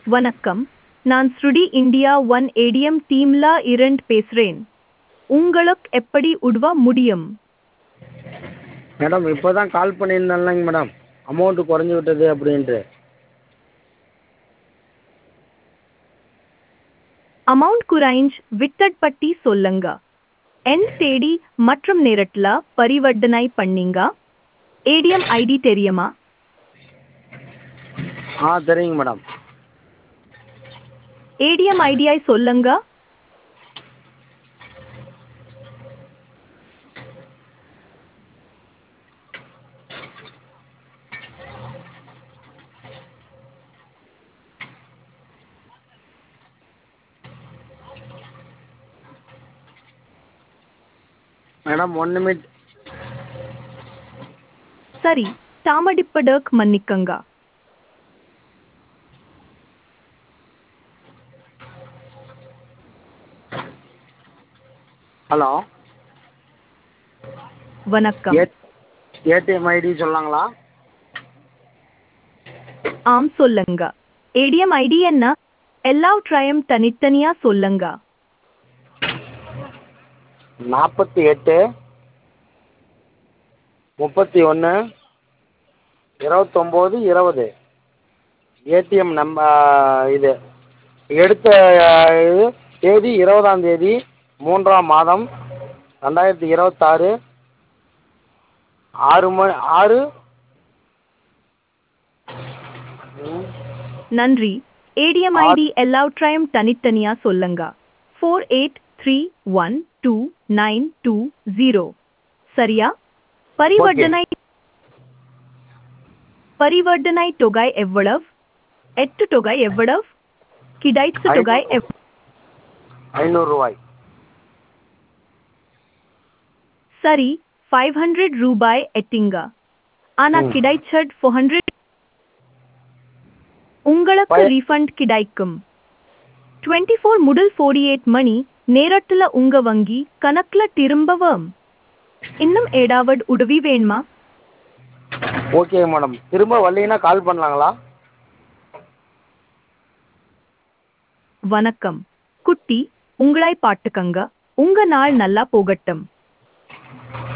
வணக்கம் நான் ஸ்ருடி இந்தியா ஒன் ஏடிஎம் டீம்ல இரண்டு பேசுறேன் உங்களுக்கு எப்படி உதவ முடியும் மேடம் இப்போ தான் கால் பண்ணியிருந்தேன்லங்க மேடம் அமௌண்ட்டு குறைஞ்சி விட்டது அப்படின்ட்டு அமௌண்ட் குறைஞ்ச் விட்டட் பட்டி சொல்லுங்க என் தேதி மற்றும் நேரத்துல பரிவர்த்தனை பண்ணீங்க ஏடிஎம் ஐடி தெரியுமா ஆ தெரியுங்க மேடம் ஏடிஎம் ஐடியை சொல்லுங்க மேடம் ஒன் நிமிட் சரி தாமடிப்பதற்கு மன்னிக்கங்க ஹலோ வணக்கம் ஏ ஏடிஎம் ஐடி சொல்லாங்களா ஆம் சொல்லுங்க ஏடிஎம் ஐடி என்ன எல்லாவற்றையும் தனித்தனியா சொல்லுங்க நாற்பத்தி எட்டு முப்பத்தி ஒன்று இருபத்தொம்போது இருபது ஏடிஎம் நம்ப இது எடுத்த இது தேதி இருபதாம் தேதி மூன்றாம் மாதம் ரெண்டாயிரத்தி இருபத்தாறு ஆறு மணி ஆறு நன்றி ஏடிஎம் ஐடி எல்லாவற்றையும் தனித்தனியா சொல்லுங்க four eight three one two nine two zero சரியா பரிவர்த்தனை பரிவர்த்தனை தொகை எவ்வளவு எட்டு தொகை எவ்வளவு கிடைத்த தொகை எவ் ஐநூறுரூவாய் சரி ஃபைவ் ஹண்ட்ரட் ரூபாய் எட்டிங்க ஆனா ம். கிடைச்சட் ஃபோர் ஹண்ட்ரட் உங்களுக்கு Five- ரீஃபண்ட் கிடைக்கும் டுவெண்ட்டி ஃபோர் முதல் ஃபோர்டி எயிட் மணி நேரத்துல உங்க வங்கி கணக்குல திரும்பவும் இன்னும் ஏதாவது உதவி வேணுமா ஓகே மேடம் திரும்ப வரலைன்னா கால் பண்ணலாங்களா வணக்கம் குட்டி உங்களை பாட்டுக்கங்க உங்க நாள் நல்லா போகட்டும்